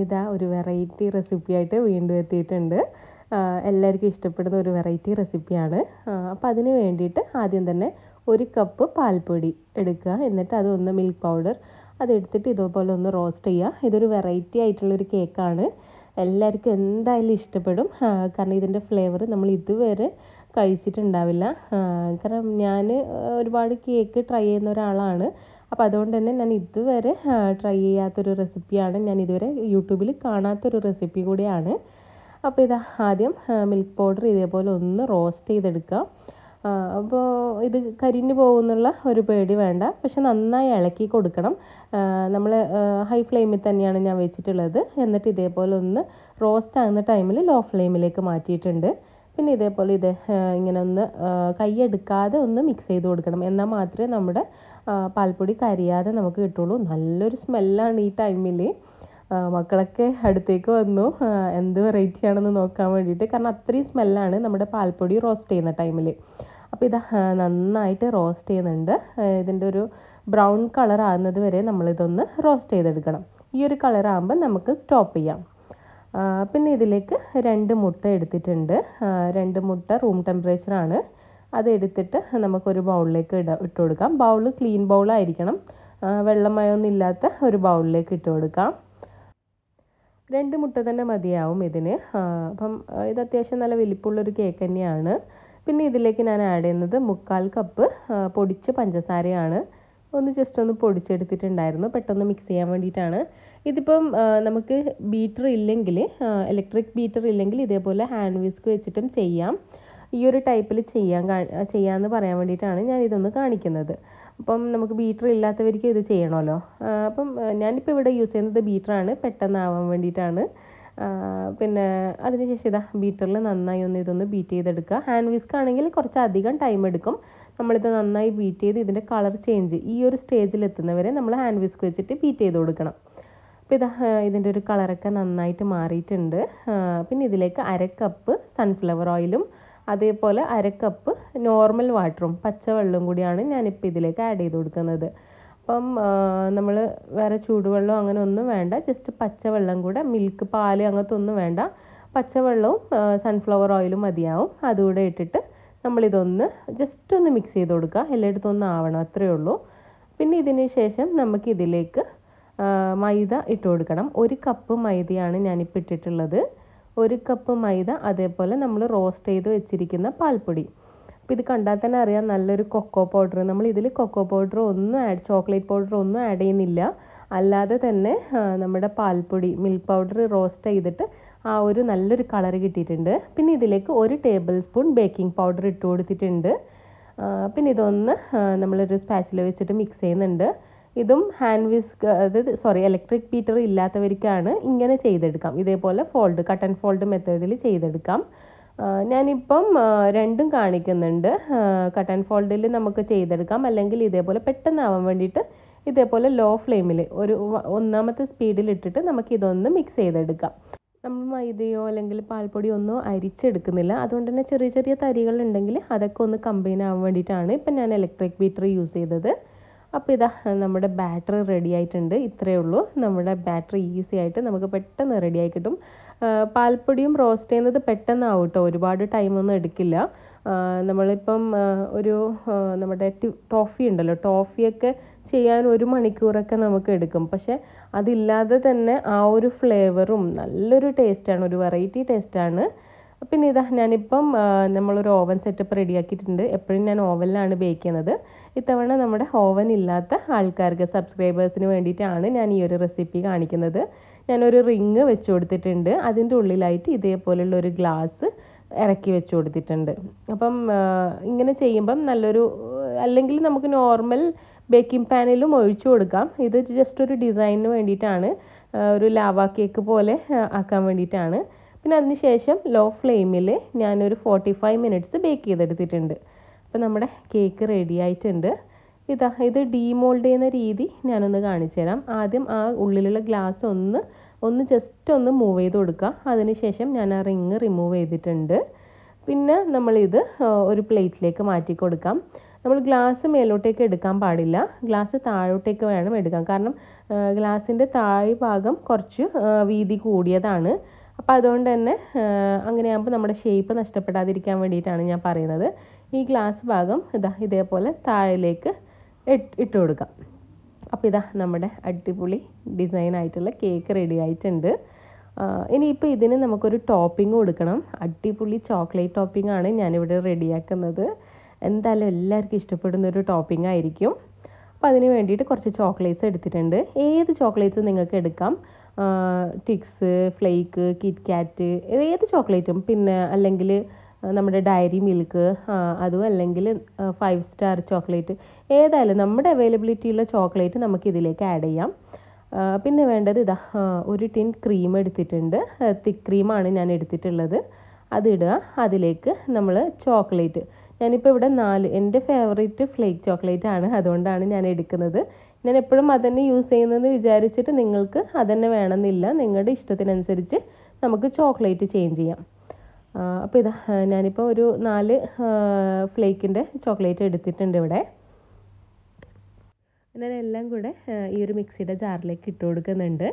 ഞാനിതാ ഒരു variety recipe ആയിട്ട് വീണ്ടും എത്തിയിട്ടുണ്ട് ആ, എല്ലാവർക്കും ഇഷ്ടപ്പെടുന്ന ഒരു വെറൈറ്റി റെസിപ്പിയാണ് അപ്പോൾ അതിന് വേണ്ടിയിട്ട് ആദ്യം തന്നെ ഒരു കപ്പ് പാൽപ്പൊടി എടുക്കുക എന്നിട്ട് അതൊന്ന് മിൽക്ക് പൗഡർ അതെടുത്തിട്ട് ഇതുപോലെ ഒന്ന് റോസ്റ്റ് ചെയ്യുക ഇതൊരു വെറൈറ്റി ആയിട്ടുള്ളൊരു കേക്കാണ് എല്ലാവർക്കും എന്തായാലും ഇഷ്ടപ്പെടും ആ, കാരണം ഇതിൻ്റെ ഫ്ലേവർ നമ്മൾ ഇതുവരെ കഴിച്ചിട്ടുണ്ടാവില്ല ആ, കാരണം ഞാൻ ഒരുപാട് കേക്ക് ട്രൈ ചെയ്യുന്ന ഒരാളാണ് അപ്പോൾ അതുകൊണ്ട് തന്നെ ഞാൻ ഇതുവരെ ട്രൈ ചെയ്യാത്തൊരു റെസിപ്പിയാണ് ഞാൻ ഇതുവരെ യൂട്യൂബിൽ കാണാത്തൊരു റെസിപ്പി കൂടിയാണ് അപ്പോൾ ഇതാ ആദ്യം മിൽക്ക് പൗഡർ ഇതേപോലെ ഒന്ന് റോസ്റ്റ് ചെയ്തെടുക്കുക അപ്പോൾ ഇത് കരിഞ്ഞു പോകുന്നുള്ള ഒരു പേടി വേണ്ട പക്ഷെ നന്നായി ഇളക്കി കൊടുക്കണം നമ്മൾ ഹൈ ഫ്ലെയിമിൽ തന്നെയാണ് ഞാൻ വെച്ചിട്ടുള്ളത് എന്നിട്ട് ഇതേപോലെ ഒന്ന് റോസ്റ്റ് ആകുന്ന ടൈമിൽ ലോ ഫ്ലെയിമിലേക്ക് മാറ്റിയിട്ടുണ്ട് പിന്നെ ഇതേപോലെ ഇത് ആ, ഇങ്ങനെ ഒന്ന് ആ, കൈയെടുക്കാതെ ഒന്ന് മിക്സ് ചെയ്ത് കൊടുക്കണം എന്നാൽ മാത്രമേ നമ്മുടെ ആ, പാൽപ്പൊടി കരിയാതെ നമുക്ക് കിട്ടുള്ളൂ നല്ലൊരു സ്മെല്ലാണ് ഈ ടൈമിൽ മക്കളൊക്കെ അടുത്തേക്ക് വന്നു ആ, എന്ത് വെറൈറ്റി ആണെന്ന് നോക്കാൻ വേണ്ടിയിട്ട് കാരണം അത്രയും സ്മെല്ലാണ് നമ്മുടെ പാൽപ്പൊടി റോസ്റ്റ് ചെയ്യുന്ന ടൈമിൽ അപ്പോൾ ഇത് ആ, നന്നായിട്ട് റോസ്റ്റ് ചെയ്യുന്നുണ്ട് ആ, ഇതിൻ്റെ ഒരു ബ്രൗൺ കളർ ആകുന്നത് വരെ നമ്മളിതൊന്ന് റോസ്റ്റ് ചെയ്തെടുക്കണം ഈ ഒരു കളർ ആകുമ്പോൾ നമുക്ക് സ്റ്റോപ്പ് ചെയ്യാം ആ, പിന്നെ ഇതിലേക്ക് രണ്ട് മുട്ട എടുത്തിട്ടുണ്ട് ആ, രണ്ട് മുട്ട റൂം ടെമ്പറേച്ചറാണ് അത് എടുത്തിട്ട് നമുക്കൊരു ബൗളിലേക്ക് ഇട ഇട്ട് കൊടുക്കാം ബൗൾ ക്ലീൻ ബൗളായിരിക്കണം വെള്ളമയമൊന്നും ഇല്ലാത്ത ഒരു ബൗളിലേക്ക് ഇട്ട് കൊടുക്കാം രണ്ട് മുട്ട തന്നെ മതിയാവും ഇതിന് ആ, അപ്പം ആ, ഇത് അത്യാവശ്യം നല്ല വലിപ്പമുള്ളൊരു കേക്ക് തന്നെയാണ് പിന്നെ ഇതിലേക്ക് ഞാൻ ആഡ് ചെയ്യുന്നത് മുക്കാൽ കപ്പ് ആ, പൊടിച്ച പഞ്ചസാരയാണ് ഒന്ന് ജസ്റ്റ് ഒന്ന് പൊടിച്ചെടുത്തിട്ടുണ്ടായിരുന്നു പെട്ടെന്ന് മിക്സ് ചെയ്യാൻ വേണ്ടിയിട്ടാണ് ഇതിപ്പം ആ, നമുക്ക് ബീറ്റർ ഇല്ലെങ്കിൽ ഇലക്ട്രിക് ബീറ്റർ ഇല്ലെങ്കിൽ ഇതേപോലെ ഹാൻഡ് വിസ്ക് വെച്ചിട്ടും ചെയ്യാം ഈ ഒരു ടൈപ്പിൽ ചെയ്യാൻ കാ- ചെയ്യാമെന്ന് പറയാൻ വേണ്ടിയിട്ടാണ് ഞാൻ ഇതൊന്ന് കാണിക്കുന്നത് അപ്പം നമുക്ക് ബീറ്റർ ഇല്ലാത്തവർക്ക് ഇത് ചെയ്യണമല്ലോ ആ, അപ്പം ആ, ഞാനിപ്പോൾ ഇവിടെ യൂസ് ചെയ്യുന്നത് ബീറ്ററാണ് പെട്ടെന്നാവാൻ വേണ്ടിയിട്ടാണ് ആ, പിന്നെ അതിനുശേഷം ഇതാ ബീറ്ററിൽ നന്നായി ഒന്ന് ഇതൊന്ന് ബീറ്റ് ചെയ്തെടുക്കുക ഹാൻഡ് വിസ്ക് ആണെങ്കിൽ കുറച്ച് അധികം ടൈം എടുക്കും നമ്മളിത് നന്നായി ബീറ്റ് ചെയ്ത് ഇതിൻ്റെ കളർ ചേഞ്ച് ഈ ഒരു സ്റ്റേജിൽ എത്തുന്നവരെ നമ്മൾ ഹാൻഡ് വിസ്ക് വെച്ചിട്ട് ബീറ്റ് ചെയ്ത് കൊടുക്കണം അപ്പോൾ ഇതാ ആ, ഇതിൻ്റെ ഒരു കളറൊക്കെ നന്നായിട്ട് മാറിയിട്ടുണ്ട് ആ, പിന്നെ ഇതിലേക്ക് അര കപ്പ് സൺഫ്ലവർ ഓയിലും അതേപോലെ അര കപ്പ് നോർമൽ വാട്ടറും പച്ചവെള്ളവും കൂടിയാണ് ഞാനിപ്പോൾ ഇതിലേക്ക് ആഡ് ചെയ്ത് കൊടുക്കുന്നത് അപ്പം നമ്മൾ വേറെ ചൂടുവെള്ളം അങ്ങനെ ഒന്നും വേണ്ട ജസ്റ്റ് പച്ചവെള്ളം കൂടെ മിൽക്ക് പാല് അങ്ങനത്തെ ഒന്നും വേണ്ട പച്ചവെള്ളവും സൺഫ്ലവർ ഓയിലും മതിയാവും അതുകൂടെ ഇട്ടിട്ട് നമ്മളിതൊന്ന് ജസ്റ്റ് ഒന്ന് മിക്സ് ചെയ്ത് കൊടുക്കുക എല്ലായിടത്തും ഒന്ന് ആവണം അത്രയേ ഉള്ളൂ പിന്നെ ഇതിന് ശേഷം നമുക്ക് ഇതിലേക്ക് ആ, മൈദ ഇട്ട് കൊടുക്കണം ഒരു കപ്പ് മൈദയാണ് ഞാനിപ്പോൾ ഇട്ടിട്ടുള്ളത് ഒരു കപ്പ് മൈദ അതേപോലെ നമ്മൾ റോസ്റ്റ് ചെയ്ത് വെച്ചിരിക്കുന്ന പാൽപ്പൊടി അപ്പോൾ ഇത് കണ്ടാൽ തന്നെ അറിയാം നല്ലൊരു കൊക്കോ പൗഡർ നമ്മൾ ഇതിൽ കൊക്കോ പൗഡർ ഒന്നും ആഡ് ചോക്ലേറ്റ് പൗഡർ ഒന്നും ആഡ് ചെയ്യുന്നില്ല അല്ലാതെ തന്നെ ആ, നമ്മുടെ പാൽപ്പൊടി മിൽക്ക് പൗഡർ റോസ്റ്റ് ചെയ്തിട്ട് ആ ഒരു നല്ലൊരു കളർ കിട്ടിയിട്ടുണ്ട് പിന്നെ ഇതിലേക്ക് ഒരു ടേബിൾ സ്പൂൺ ബേക്കിംഗ് പൗഡർ ഇട്ട് കൊടുത്തിട്ടുണ്ട് ആ, പിന്നെ ഇതൊന്ന് ആ, നമ്മളൊരു സ്പാച്ചിൽ വെച്ചിട്ട് മിക്സ് ചെയ്യുന്നുണ്ട് ഇതും ഹാൻഡ് വിസ്ക് അതായത് സോറി ഇലക്ട്രിക് ബീറ്റർ ഇല്ലാത്തവർക്കാണ് ഇങ്ങനെ ചെയ്തെടുക്കാം ഇതേപോലെ ഫോൾഡ് കട്ട് ആൻഡ് ഫോൾഡ് മെത്തേഡിൽ ചെയ്തെടുക്കാം ആ, ഞാനിപ്പം ആ, രണ്ടും കാണിക്കുന്നുണ്ട് കട്ട് ആൻഡ് ഫോൾഡിൽ നമുക്ക് ചെയ്തെടുക്കാം അല്ലെങ്കിൽ ഇതേപോലെ പെട്ടെന്നാവാൻ വേണ്ടിയിട്ട് ഇതേപോലെ ലോ ഫ്ലെയിമിൽ ഒരു വ- ഒന്നാമത്തെ സ്പീഡിൽ ഇട്ടിട്ട് നമുക്ക് ഇതൊന്ന് മിക്സ് ചെയ്തെടുക്കാം നമ്മൾ മൈദയോ അല്ലെങ്കിൽ പാൽപ്പൊടിയോ ഒന്നും അരിച്ചെടുക്കുന്നില്ല അതുകൊണ്ട് തന്നെ ചെറിയ ചെറിയ തരികൾ ഉണ്ടെങ്കിൽ അതൊക്കെ ഒന്ന് കമ്പൈൻ ആവാൻ വേണ്ടിയിട്ടാണ് ഇപ്പം ഞാൻ ഇലക്ട്രിക് ബീറ്റർ യൂസ് ചെയ്തത് അപ്പോൾ ഇതാ നമ്മുടെ ബാറ്ററി റെഡി ആയിട്ടുണ്ട് ഇത്രയേ ഉള്ളൂ നമ്മുടെ ബാറ്ററി ഈസി ആയിട്ട് നമുക്ക് പെട്ടെന്ന് റെഡി ആയി കിട്ടും ആ, പാൽപ്പൊടിയും റോസ്റ്റ് ചെയ്യുന്നത് പെട്ടെന്നാവും കേട്ടോ ഒരുപാട് ടൈമൊന്നും എടുക്കില്ല ആ, നമ്മളിപ്പം ആ, ഒരു ആ, നമ്മുടെ ടി- ടോഫി ഉണ്ടല്ലോ ടോഫിയൊക്കെ ചെയ്യാൻ ഒരു മണിക്കൂറൊക്കെ നമുക്ക് എടുക്കും പക്ഷെ അതില്ലാതെ തന്നെ ആ ഒരു ഫ്ലേവറും നല്ലൊരു ടേസ്റ്റാണ് ഒരു വെറൈറ്റി ടേസ്റ്റാണ് പിന്നെ ഇതാ ഞാനിപ്പം ആ, നമ്മളൊരു ഓവൻ സെറ്റപ്പ് റെഡിയാക്കിയിട്ടുണ്ട് എപ്പോഴും ഞാൻ ഓവനിലാണ് ബേക്ക് ചെയ്യുന്നത് ഇത്തവണ നമ്മുടെ ഓവൻ ഇല്ലാത്ത ആൾക്കാർക്ക് സബ്സ്ക്രൈബേഴ്സിന് വേണ്ടിയിട്ടാണ് ഞാൻ ഈ ഒരു റെസിപ്പി കാണിക്കുന്നത് ഞാനൊരു റിങ് വെച്ച് കൊടുത്തിട്ടുണ്ട് അതിൻ്റെ ഉള്ളിലായിട്ട് ഇതേപോലുള്ള ഒരു ഗ്ലാസ് ഇറക്കി വെച്ച് കൊടുത്തിട്ടുണ്ട് അപ്പം ആ, ഇങ്ങനെ ചെയ്യുമ്പം നല്ലൊരു അല്ലെങ്കിൽ നമുക്ക് നോർമൽ ബേക്കിംഗ് പാനിലും ഒഴിച്ചു കൊടുക്കാം ഇത് ജസ്റ്റ് ഒരു ഡിസൈനിന് വേണ്ടിയിട്ടാണ് ആ, ഒരു ലാവ കേക്ക് പോലെ ആ, ആക്കാൻ വേണ്ടിയിട്ടാണ് പിന്നെ അതിന് ശേഷം ലോ ഫ്ലെയിമിൽ ഞാനൊരു ഫോർട്ടി ഫൈവ് മിനിറ്റ്സ് ബേക്ക് ചെയ്തെടുത്തിട്ടുണ്ട് അപ്പോൾ നമ്മുടെ കേക്ക് റെഡി ആയിട്ടുണ്ട് ഇതാ ഇത് ഡീമോൾഡ് ചെയ്യുന്ന രീതി ഞാനൊന്ന് കാണിച്ചു തരാം ആദ്യം ആ ഉള്ളിലുള്ള ഗ്ലാസ് ഒന്ന് ഒന്ന് ജസ്റ്റ് ഒന്ന് മൂവ് ചെയ്ത് കൊടുക്കുക അതിനുശേഷം ഞാൻ ആ റിങ് റിമൂവ് ചെയ്തിട്ടുണ്ട് പിന്നെ നമ്മളിത് ആ, ഒരു പ്ലേറ്റിലേക്ക് മാറ്റി കൊടുക്കാം നമ്മൾ ഗ്ലാസ് മേലോട്ടേക്ക് എടുക്കാൻ പാടില്ല ഗ്ലാസ് താഴോട്ടേക്ക് വേണം എടുക്കാൻ കാരണം ഗ്ലാസിൻ്റെ താഴെ ഭാഗം കുറച്ച് വീതി കൂടിയതാണ് അപ്പോൾ അതുകൊണ്ട് തന്നെ അങ്ങനെയാകുമ്പോൾ നമ്മുടെ ഷേപ്പ് നഷ്ടപ്പെടാതിരിക്കാൻ വേണ്ടിയിട്ടാണ് ഞാൻ പറയുന്നത് ഈ ഗ്ലാസ് ഭാഗം ഇതാ ഇതേപോലെ താഴേലേക്ക് ഇട്ട് കൊടുക്കാം അപ്പോൾ ഇതാ നമ്മുടെ അടിപൊളി ഡിസൈൻ ആയിട്ടുള്ള കേക്ക് റെഡി ആയിട്ടുണ്ട് ഇനിയിപ്പോൾ ഇതിന് നമുക്കൊരു ടോപ്പിംഗ് കൊടുക്കണം അടിപൊളി ചോക്ലേറ്റ് ടോപ്പിംഗ് ആണ് ഞാനിവിടെ റെഡിയാക്കുന്നത് എന്തായാലും എല്ലാവർക്കും ഇഷ്ടപ്പെടുന്ന ഒരു ടോപ്പിംഗ് ആയിരിക്കും അപ്പോൾ അതിന് വേണ്ടിയിട്ട് കുറച്ച് ചോക്ലേറ്റ്സ് എടുത്തിട്ടുണ്ട് ഏത് ചോക്ലേറ്റ്സ് നിങ്ങൾക്ക് എടുക്കാം ടിക്സ് ഫ്ലേക്ക് കിറ്റ് കാറ്റ് ഏത് ചോക്ലേറ്റും പിന്നെ അല്ലെങ്കിൽ നമ്മുടെ ഡയറി മിൽക്ക് അതും അല്ലെങ്കിൽ ഫൈവ് സ്റ്റാർ ചോക്ലേറ്റ് ഏതായാലും നമ്മുടെ അവൈലബിലിറ്റി ഉള്ള ചോക്ലേറ്റ് നമുക്ക് ഇതിലേക്ക് ആഡ് ചെയ്യാം പിന്നെ വേണ്ടത് ഇതാ ഒരു ടിൻ ക്രീം എടുത്തിട്ടുണ്ട് തിക്ക് ക്രീമാണ് ഞാൻ എടുത്തിട്ടുള്ളത് അതിടുക അതിലേക്ക് നമ്മൾ ചോക്ലേറ്റ് ഞാനിപ്പോൾ ഇവിടെ നാല് എൻ്റെ ഫേവറേറ്റ് ഫ്ലേക്ക് ചോക്ലേറ്റ് ആണ് അതുകൊണ്ടാണ് ഞാൻ എടുക്കുന്നത് ഞാൻ എപ്പോഴും അതന്നെ യൂസ് ചെയ്യുന്നതെന്ന് വിചാരിച്ചിട്ട് നിങ്ങൾക്ക് അതന്നെ വേണമെന്നില്ല നിങ്ങളുടെ ഇഷ്ടത്തിനനുസരിച്ച് നമുക്ക് ചോക്ലേറ്റ് ചേഞ്ച് ചെയ്യാം അപ്പോൾ ഇതാ ഞാനിപ്പോൾ ഒരു നാല് ഫ്ലേക്കിൻ്റെ ചോക്ലേറ്റ് എടുത്തിട്ടുണ്ട് ഇവിടെ ഞാൻ എല്ലാം കൂടെ ഈ ഒരു മിക്സിയുടെ ജാറിലേക്ക് ഇട്ട് കൊടുക്കുന്നുണ്ട്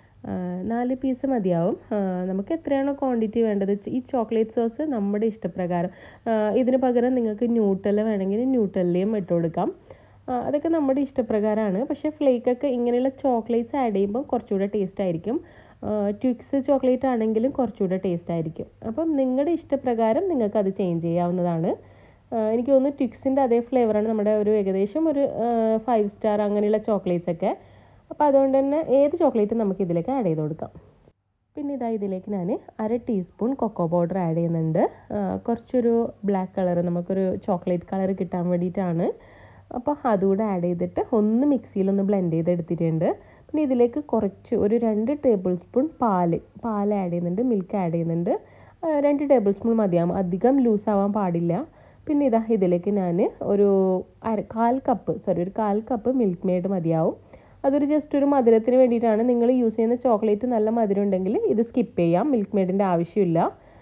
നാല് പീസ് മതിയാവും നമുക്ക് എത്രയാണോ ക്വാണ്ടിറ്റി വേണ്ടത് ഈ ചോക്ലേറ്റ് സോസ് നമ്മുടെ ഇഷ്ടപ്രകാരം ഇതിന് പകരം നിങ്ങൾക്ക് ന്യൂട്ടല്ല വേണമെങ്കിൽ ന്യൂട്ടല്ലയും ഇട്ട് കൊടുക്കാം അതൊക്കെ നമ്മുടെ ഇഷ്ടപ്രകാരമാണ് പക്ഷേ ഫ്ലേക്കൊക്കെ ഇങ്ങനെയുള്ള ചോക്ലേറ്റ്സ് ആഡ് ചെയ്യുമ്പോൾ കുറച്ചുകൂടെ ടേസ്റ്റ് ആയിരിക്കും ട്വിക്സ് ചോക്ലേറ്റ് ആണെങ്കിലും കുറച്ചുകൂടെ ടേസ്റ്റ് ആയിരിക്കും അപ്പം നിങ്ങളുടെ ഇഷ്ടപ്രകാരം നിങ്ങൾക്ക് അത് ചേഞ്ച് ചെയ്യാവുന്നതാണ് എനിക്ക് തോന്നുന്നു ട്വിക്സിൻ്റെ അതേ ഫ്ലേവറാണ് നമ്മുടെ ഒരു ഏകദേശം ഒരു ഫൈവ് സ്റ്റാർ അങ്ങനെയുള്ള ചോക്ലേറ്റ്സ് ഒക്കെ അപ്പോൾ അതുകൊണ്ട് തന്നെ ഏത് ചോക്ലേറ്റും നമുക്ക് ഇതിലേക്ക് ആഡ് ചെയ്ത് കൊടുക്കാം പിന്നെ ഇതാ ഇതിലേക്ക് ഞാൻ അര ടീസ്പൂൺ കൊക്കോ പൗഡർ ആഡ് ചെയ്യുന്നുണ്ട് കുറച്ചൊരു ബ്ലാക്ക് കളർ നമുക്കൊരു ചോക്ലേറ്റ് കളർ കിട്ടാൻ വേണ്ടിയിട്ടാണ് അപ്പോൾ അതുകൂടെ ആഡ് ചെയ്തിട്ട് ഒന്ന് മിക്സിയിലൊന്ന് ബ്ലെൻഡ് ചെയ്ത് എടുത്തിട്ടുണ്ട് പിന്നെ ഇതിലേക്ക് കുറച്ച് ഒരു രണ്ട് ടേബിൾ സ്പൂൺ പാല് പാൽ ആഡ് ചെയ്യുന്നുണ്ട് മിൽക്ക് ആഡ് ചെയ്യുന്നുണ്ട് രണ്ട് ടേബിൾ സ്പൂൺ മതിയാവും അധികം ലൂസ് ആവാൻ പാടില്ല പിന്നെ ഇതാ ഇതിലേക്ക് ഞാൻ ഒരു അര കാൽ കപ്പ് സോറി ഒരു കാൽ കപ്പ് മിൽക്ക് മെയ്ഡ് മതിയാവും അതൊരു ജസ്റ്റ് ഒരു മധുരത്തിന് വേണ്ടിയിട്ടാണ് നിങ്ങൾ യൂസ് ചെയ്യുന്ന ചോക്ലേറ്റ് നല്ല മധുരം ഉണ്ടെങ്കിൽ ഇത് സ്കിപ്പ് ചെയ്യാം മിൽക്ക് മെയ്ഡിൻ്റെ ആവശ്യമില്ല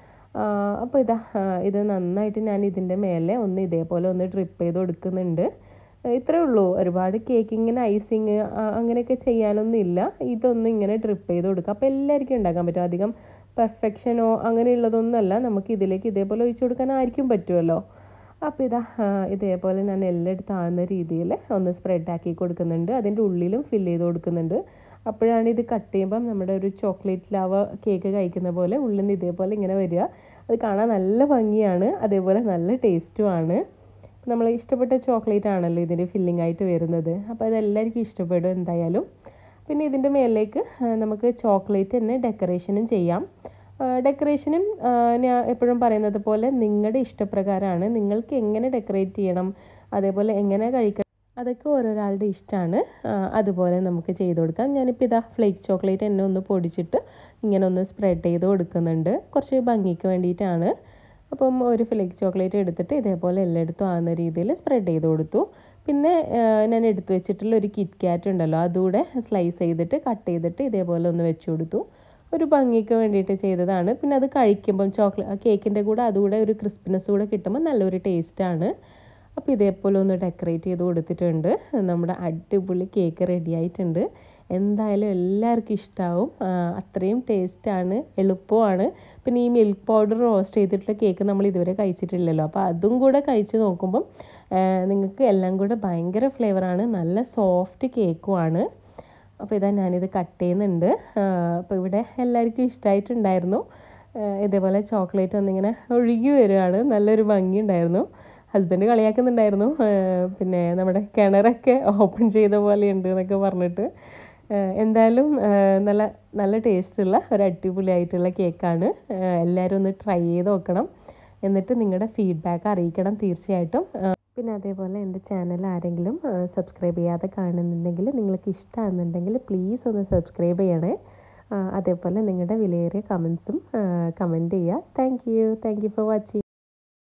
അപ്പോൾ ഇതാ ഇത് നന്നായിട്ട് ഞാൻ ഇതിൻ്റെ മേലെ ഒന്ന് ഇതേപോലെ ഒന്ന് ഡ്രിപ്പ് ചെയ്ത് കൊടുക്കുന്നുണ്ട് ഇത്രേ ഉള്ളൂ ഒരുപാട് കേക്കിങ്ങിന് ഐസിങ് അങ്ങനെയൊക്കെ ചെയ്യാനൊന്നും ഇല്ല ഇതൊന്നും ഇങ്ങനെ ഡ്രിപ്പ് ചെയ്ത് കൊടുക്കുക അപ്പോൾ എല്ലാവർക്കും ഉണ്ടാക്കാൻ പറ്റും അധികം പെർഫെക്ഷനോ അങ്ങനെയുള്ളതൊന്നുമല്ല നമുക്ക് ഇതിലേക്ക് ഇതേപോലെ ഒഴിച്ചു കൊടുക്കാനായിരിക്കും പറ്റുമല്ലോ അപ്പോൾ ഇതാ ഇതേപോലെ ഞാൻ എല്ലാം എടുത്താകുന്ന രീതിയിൽ ഒന്ന് സ്പ്രെഡ് ആക്കി കൊടുക്കുന്നുണ്ട് അതിൻ്റെ ഉള്ളിലും ഫില്ല് ചെയ്ത് കൊടുക്കുന്നുണ്ട് അപ്പോഴാണ് ഇത് കട്ട് ചെയ്യുമ്പം നമ്മുടെ ഒരു ചോക്ലേറ്റ് ലാവ കേക്ക് കഴിക്കുന്ന പോലെ ഉള്ളിൽ നിന്ന് ഇതേപോലെ ഇങ്ങനെ വരിക അത് കാണാൻ നല്ല ഭംഗിയാണ് അതേപോലെ നല്ല ടേസ്റ്റുമാണ് നമ്മൾ ഇഷ്ടപ്പെട്ട ചോക്ലേറ്റ് ആണല്ലോ ഇതിൻ്റെ ഫില്ലിംഗ് ആയിട്ട് വരുന്നത് അപ്പോൾ അതെല്ലാവർക്കും ഇഷ്ടപ്പെടും എന്തായാലും പിന്നെ ഇതിൻ്റെ മേലേക്ക് നമുക്ക് ചോക്ലേറ്റ് തന്നെ ഡെക്കറേഷനും ചെയ്യാം ഡെക്കറേഷനും ഞാൻ എപ്പോഴും പറയുന്നത് പോലെ നിങ്ങളുടെ ഇഷ്ടപ്രകാരമാണ് നിങ്ങൾക്ക് എങ്ങനെ ഡെക്കറേറ്റ് ചെയ്യണം അതേപോലെ എങ്ങനെ കഴിക്കണം അതൊക്കെ ഓരോരാളുടെ ഇഷ്ടമാണ് അതുപോലെ നമുക്ക് ചെയ്ത് കൊടുക്കാം ഞാനിപ്പോൾ ഇതാ ഫ്ലേക്ക് ചോക്ലേറ്റ് എന്നെ ഒന്ന് പൊടിച്ചിട്ട് ഇങ്ങനെ ഒന്ന് സ്പ്രെഡ് ചെയ്ത് കൊടുക്കുന്നുണ്ട് കുറച്ച് ഭംഗിക്ക് വേണ്ടിയിട്ടാണ് അപ്പം ഒരു ഫ്ലേക്ക് ചോക്ലേറ്റ് എടുത്തിട്ട് ഇതേപോലെ എല്ലായിടത്തും ആകുന്ന രീതിയിൽ സ്പ്രെഡ് ചെയ്ത് കൊടുത്തു പിന്നെ ഞാൻ എടുത്തു വെച്ചിട്ടുള്ള ഒരു കിറ്റ് കാറ്റ് ഉണ്ടല്ലോ അതുകൂടെ സ്ലൈസ് ചെയ്തിട്ട് കട്ട് ചെയ്തിട്ട് ഇതേപോലെ ഒന്ന് വെച്ച് കൊടുത്തു ഒരു ഭംഗിക്ക് വേണ്ടിയിട്ട് ചെയ്തതാണ് പിന്നെ അത് കഴിക്കുമ്പം ചോക്ലേറ്റ് കേക്കിൻ്റെ കൂടെ അതുകൂടെ ഒരു ക്രിസ്പിനെസ് കൂടെ കിട്ടുമ്പോൾ നല്ലൊരു ടേസ്റ്റാണ് അപ്പോൾ ഇതേപോലെ ഒന്ന് ഡെക്കറേറ്റ് ചെയ്ത് കൊടുത്തിട്ടുണ്ട് നമ്മുടെ അടിപൊളി കേക്ക് റെഡി ആയിട്ടുണ്ട് എന്തായാലും എല്ലാവർക്കും ഇഷ്ടമാവും അത്രയും ടേസ്റ്റാണ് എളുപ്പമാണ് പിന്നെ ഈ മിൽക്ക് പൗഡർ റോസ്റ്റ് ചെയ്തിട്ടുള്ള കേക്ക് നമ്മൾ ഇതുവരെ കഴിച്ചിട്ടില്ലല്ലോ അപ്പോൾ അതും കൂടെ കഴിച്ച് നോക്കുമ്പം നിങ്ങൾക്ക് എല്ലാം കൂടെ ഭയങ്കര ഫ്ലേവറാണ് നല്ല സോഫ്റ്റ് കേക്കുമാണ് അപ്പോൾ ഇതാ ഞാനിത് കട്ട് ചെയ്യുന്നുണ്ട് അപ്പോൾ ഇവിടെ എല്ലാവർക്കും ഇഷ്ടമായിട്ടുണ്ടായിരുന്നു ഇതേപോലെ ചോക്ലേറ്റ് ഒന്നിങ്ങനെ ഒഴുകി വരികയാണ് നല്ലൊരു ഭംഗി ഉണ്ടായിരുന്നു ഹസ്ബൻഡ് കളിയാക്കുന്നുണ്ടായിരുന്നു പിന്നെ നമ്മുടെ കിണറൊക്കെ ഓപ്പൺ ചെയ്ത പോലെ ഉണ്ട് എന്നൊക്കെ പറഞ്ഞിട്ട് എന്തായാലും നല്ല നല്ല ടേസ്റ്റുള്ള ഒരു അടിപൊളിയായിട്ടുള്ള കേക്കാണ് എല്ലാവരും ഒന്ന് ട്രൈ ചെയ്ത് നോക്കണം എന്നിട്ട് നിങ്ങളുടെ ഫീഡ്ബാക്ക് അറിയിക്കണം തീർച്ചയായിട്ടും പിന്നെ അതേപോലെ എൻ്റെ ചാനൽ ആരെങ്കിലും സബ്സ്ക്രൈബ് ചെയ്യാതെ കാണുന്നുണ്ടെങ്കിൽ നിങ്ങൾക്ക് ഇഷ്ടമാണെന്നുണ്ടെങ്കിൽ പ്ലീസ് ഒന്ന് സബ്സ്ക്രൈബ് ചെയ്യണേ അതേപോലെ നിങ്ങളുടെ വിലയേറിയ കമൻസും കമൻറ്റ് ചെയ്യുക thank you thank you for watching